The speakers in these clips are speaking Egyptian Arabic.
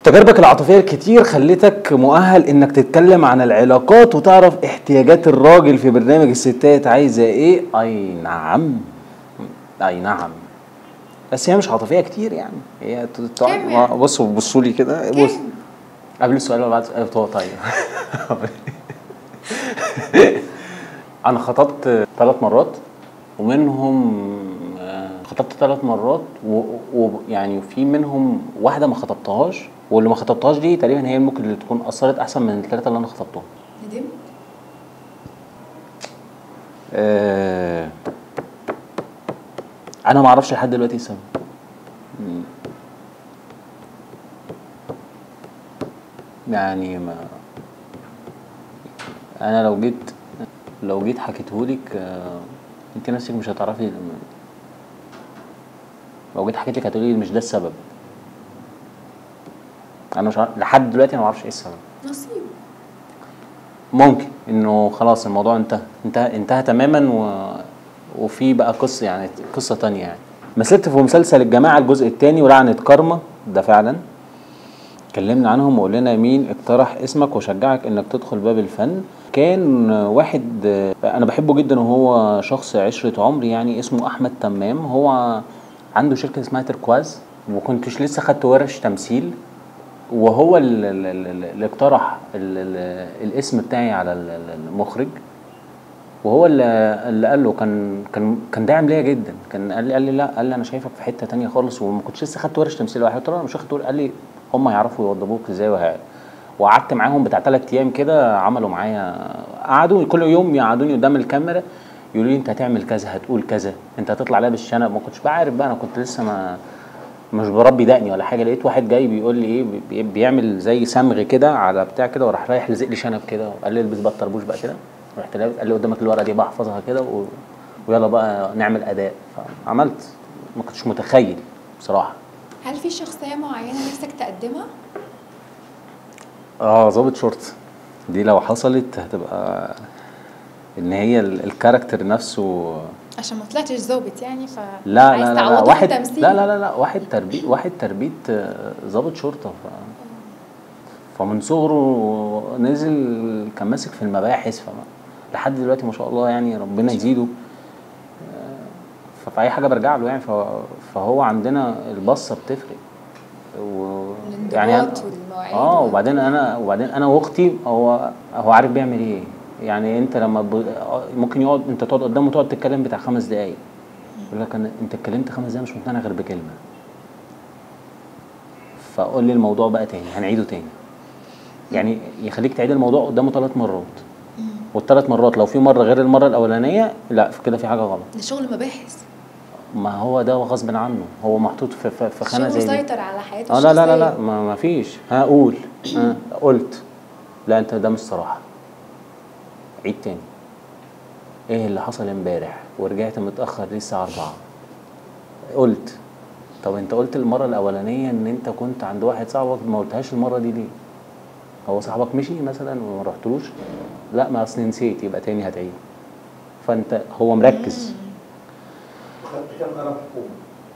تجاربك العاطفيه الكتير خلتك مؤهل انك تتكلم عن العلاقات وتعرف احتياجات الراجل في برنامج الستات عايزه ايه اي نعم اي نعم بس هي مش عاطفيه كتير يعني هي ت- ت- كام يعني؟ بصوا بصوا لي كده كام؟ بص قبل السؤال ولا بعد السؤال طيب طيب انا خطبت ثلاث مرات ومنهم آه، خطبت ثلاث مرات ويعني في منهم واحده ما خطبتهاش واللي ما خطبتهاش دي تقريبا هي ممكن اللي تكون اثرت احسن من الثلاثه اللي انا خطبتهم ندمت آه، انا ما اعرفش لحد دلوقتي السبب مم. يعني ما انا لو جيت لو جيت حكيتهولك آه، انت نفسك مش هتعرفي لو جيت حكيت لك هتقولي مش ده السبب انا مش عارف لحد دلوقتي انا ما اعرفش ايه السبب نصيب ممكن انه خلاص الموضوع انتهى انتهى انتهى تماما و... وفي بقى قصه يعني قصه تانية يعني مثلت في مسلسل الجماعه الجزء الثاني ولعنه كارما ده فعلا كلمنا عنهم وقول لنا مين اقترح اسمك وشجعك انك تدخل باب الفن كان واحد آه، انا بحبه جدا وهو شخص عشره عمري يعني اسمه احمد تمام هو عنده شركه اسمها تركواز وكنتش لسه خدت ورش تمثيل وهو ال- ال- ال- اللي اقترح ال- ال- الاسم بتاعي على ال- ال- المخرج وهو اللي اللي قال له كان كان كان داعم ليا جدا كان قال لي قال لي لا قال لي انا شايفك في حته تانية خالص وما كنتش لسه خدت ورش تمثيل واحد قلت له انا مش واخد ورش قال لي هم هيعرفوا يوضبوك ازاي وه... وقعدت معاهم بتاع ثلاث ايام كده عملوا معايا قعدوا كل يوم يقعدوني قدام الكاميرا يقولوا لي انت هتعمل كذا هتقول كذا انت هتطلع لابس شنب ما كنتش بعرف بقى انا كنت لسه ما مش بربي دقني ولا حاجه لقيت واحد جاي بيقول لي ايه بي- بيعمل زي صمغ كده على بتاع كده وراح رايح لزق لي شنب كده وقال لي البس بقى الطربوش بقى كده رحت لابس قال لي قدامك الورقه دي بقى احفظها كده و... ويلا بقى نعمل اداء فعملت ما كنتش متخيل بصراحه هل في شخصية معينة نفسك تقدمها؟ اه ظابط شرطه دي لو حصلت هتبقى ان هي ال- الكاركتر نفسه عشان ما طلعتش ظابط يعني ف لا عايز لا لا, لا تعوضه واحد بالتمثيل. لا لا لا لا واحد تربيت واحد تربيت آه، ضابط شرطه ف فمن صغره نزل كان ماسك في المباحث فما لحد دلوقتي ما شاء الله يعني ربنا يزيده آه، ففي اي حاجه برجع له يعني ف- فهو عندنا البصه بتفرق و الانضباط والمواعيد اه وال- وبعدين انا وبعدين انا واختي هو هو عارف بيعمل ايه يعني انت لما ب... ممكن يقعد انت تقعد قدامه تقعد تتكلم بتاع خمس دقايق يقول لك انا انت اتكلمت خمس دقايق مش مقتنع غير بكلمه فقول لي الموضوع بقى تاني هنعيده تاني يعني يخليك تعيد الموضوع قدامه ثلاث مرات والثلاث مرات لو في مره غير المره الاولانيه لا في كده في حاجه غلط ده شغل مباحث ما هو ده غصب عنه هو محطوط في في, في خانه شغل زي دي مسيطر على حياته اه لا لا لا لا الشخصية. ما, ما فيش ها قول ها قلت لا انت ده مش صراحه عيد تاني ايه اللي حصل امبارح ورجعت متاخر ليه الساعه 4 قلت طب انت قلت المره الاولانيه ان انت كنت عند واحد صاحبك ما قلتهاش المره دي ليه هو صاحبك مشي مثلا وما رحتلوش لا ما اصل نسيت يبقى تاني هتعيد فانت هو مركز خدت كام قلم حكومه؟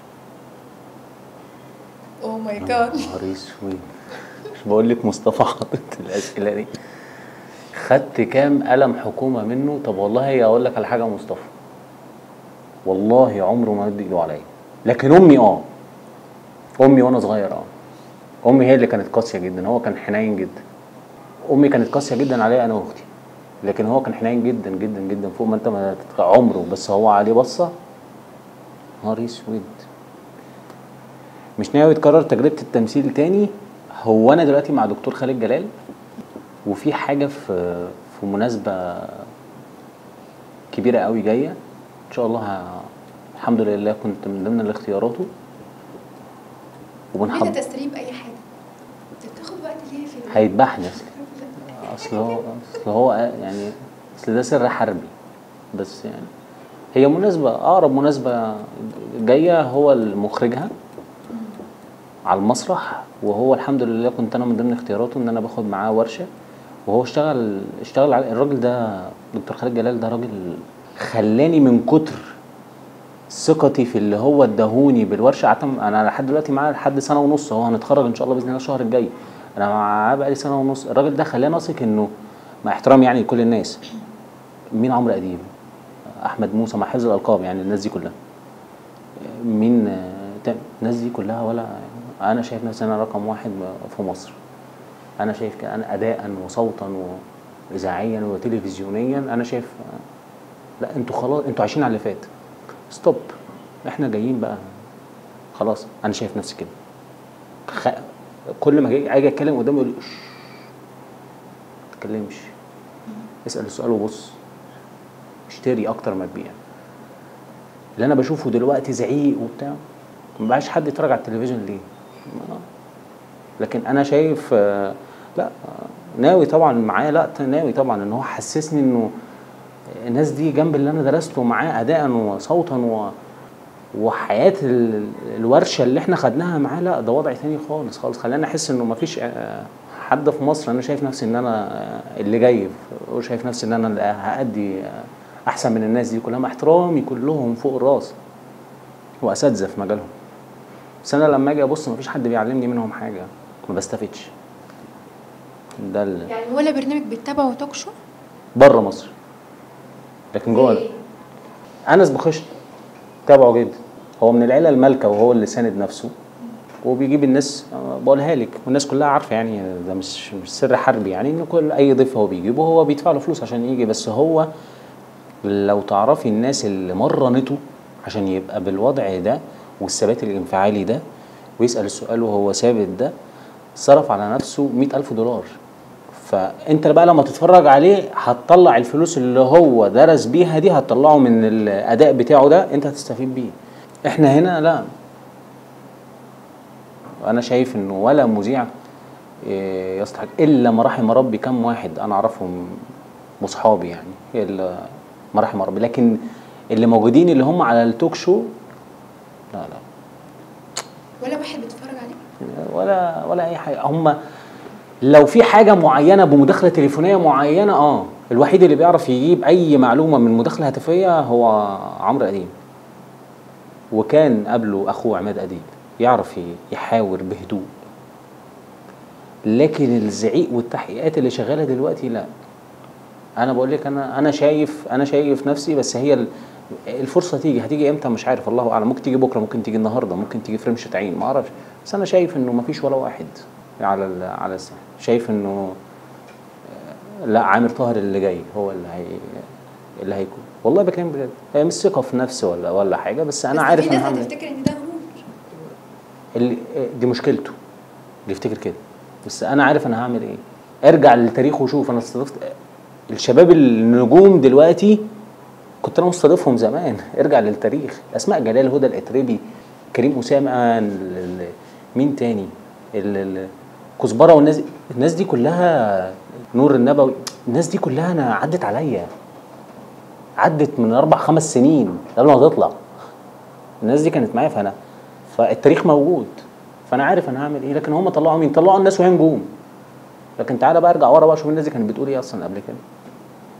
اوه ماي جاد نهار اسود مش بقول لك مصطفى حاطط الاسئله دي خدت كام قلم حكومه منه طب والله اقول لك على حاجه يا مصطفى والله عمره ما مد ايده عليا لكن امي اه امي وانا صغير اه امي هي اللي كانت قاسيه جدا هو كان حنين جدا امي كانت قاسيه جدا عليا انا واختي لكن هو كان حنين جدا جدا جدا فوق ما انت ما تتخ- عمره بس هو عليه بصه نهار اسود مش ناوي تكرر تجربه التمثيل تاني هو انا دلوقتي مع دكتور خالد جلال وفي حاجه في في مناسبه كبيره قوي جايه ان شاء الله ه... الحمد لله كنت من ضمن الاختياراته عايزة وبنحب تسريب اي حاجة انت بتاخد وقت ليه في ال- هيذبحني اصل اصل هو اصل هو يعني اصل ده سر حربي بس يعني هي مناسبة أقرب مناسبة جاية هو مخرجها على المسرح وهو الحمد لله كنت أنا من ضمن اختياراته إن أنا باخد معاه ورشة وهو اشتغل اشتغل على الراجل ده دكتور خالد جلال ده راجل خلاني من كتر ثقتي في اللي هو اداهوني بالورشه قعدت انا لحد دلوقتي معاه لحد سنه ونص هو هنتخرج ان شاء الله باذن الله الشهر الجاي انا معاه بقالي سنه ونص الراجل ده خلاني اثق انه مع احترامي يعني لكل الناس مين عمرو اديب احمد موسى مع حفظ الالقاب يعني الناس دي كلها مين آه، تا- الناس دي كلها ولا انا شايف نفسي انا رقم واحد في مصر انا شايف كده انا اداء وصوتا واذاعيا وتلفزيونيا انا شايف آه، لا انتوا خلاص انتوا عايشين على اللي فات ستوب احنا جايين بقى خلاص انا شايف نفسي كده خ... كل ما اجي اجي اتكلم قدامه يقول لي "شش، ما تتكلمش اسال السؤال وبص اشتري اكتر ما تبيع اللي انا بشوفه دلوقتي زعيق وبتاع ما بقاش حد يتفرج على التلفزيون ليه ما- لكن انا شايف آه، لا آه، ناوي طبعا معاه لا ناوي طبعا ان هو حسسني انه الناس دي جنب اللي انا درسته معاه اداء وصوتا و وحياه ال- الورشه اللي احنا خدناها معاه لا ده وضع تاني خالص خالص خلاني احس انه مفيش آه، حد في مصر انا شايف نفسي ان انا آه، اللي جاي وشايف نفسي ان انا اللي هادي آه، احسن من الناس دي كلها مع احترامي كلهم فوق الراس واساتذه في مجالهم بس انا لما اجي ابص مفيش حد بيعلمني منهم حاجه ما بستفدش ده ال- يعني ولا برنامج بتتابعه توك شو؟ بره مصر لكن جوه لا. انس بخش تابعه جدا هو من العيله المالكه وهو اللي ساند نفسه وبيجيب الناس آه، بقولها لك والناس كلها عارفه يعني ده مش مش سر حربي يعني ان كل اي ضيف هو بيجيبه هو بيدفع له فلوس عشان يجي بس هو لو تعرفي الناس اللي مرنته عشان يبقى بالوضع ده والثبات الانفعالي ده ويسال السؤال وهو ثابت ده صرف على نفسه مئة ألف دولار فانت بقى لما تتفرج عليه هتطلع الفلوس اللي هو درس بيها دي هتطلعه من الاداء بتاعه ده انت هتستفيد بيه احنا هنا لا انا شايف انه ولا مذيع إيه، يستحق الا ما رحم ربي كم واحد انا اعرفهم واصحابي يعني الا ما رحم ربي لكن اللي موجودين اللي هم على التوك شو لا لا ولا واحد بيتفرج عليه؟ ولا ولا اي حاجه هم لو في حاجه معينه بمداخله تليفونيه معينه اه الوحيد اللي بيعرف يجيب اي معلومه من مداخله هاتفيه هو عمرو اديب وكان قبله اخوه عماد اديب يعرف ي- يحاور بهدوء لكن الزعيق والتحقيقات اللي شغاله دلوقتي لا انا بقول لك انا انا شايف انا شايف نفسي بس هي ال- الفرصه تيجي هتيجي امتى مش عارف الله اعلم ممكن تيجي بكره ممكن تيجي النهارده ممكن تيجي في رمشه عين ما اعرفش بس انا شايف انه ما فيش ولا واحد على ال- على الساحه شايف انه آه، لا عامر طاهر اللي جاي هو اللي هي اللي هيكون والله بكلم بجد هي مش ثقه في نفسي ولا ولا حاجه بس انا بس عارف في انا ناس هعمل إيه. هتفتكر ان ده غرور اللي دي مشكلته اللي يفتكر كده بس انا عارف انا هعمل ايه ارجع للتاريخ وشوف انا استضفت الشباب النجوم دلوقتي كنت انا مستضيفهم زمان ارجع للتاريخ اسماء جلال هدى الاتربي كريم اسامه ال- ال- مين تاني ال- ال- كزبره والناس الناس دي كلها نور النبوي الناس دي كلها انا عدت عليا عدت من اربع خمس سنين قبل ما تطلع الناس دي كانت معايا فانا فالتاريخ موجود فانا عارف انا هعمل ايه لكن هم طلعوا مين طلعوا الناس وهي نجوم لكن تعالى بقى ارجع ورا بقى شوف الناس دي كانت بتقول ايه اصلا قبل كده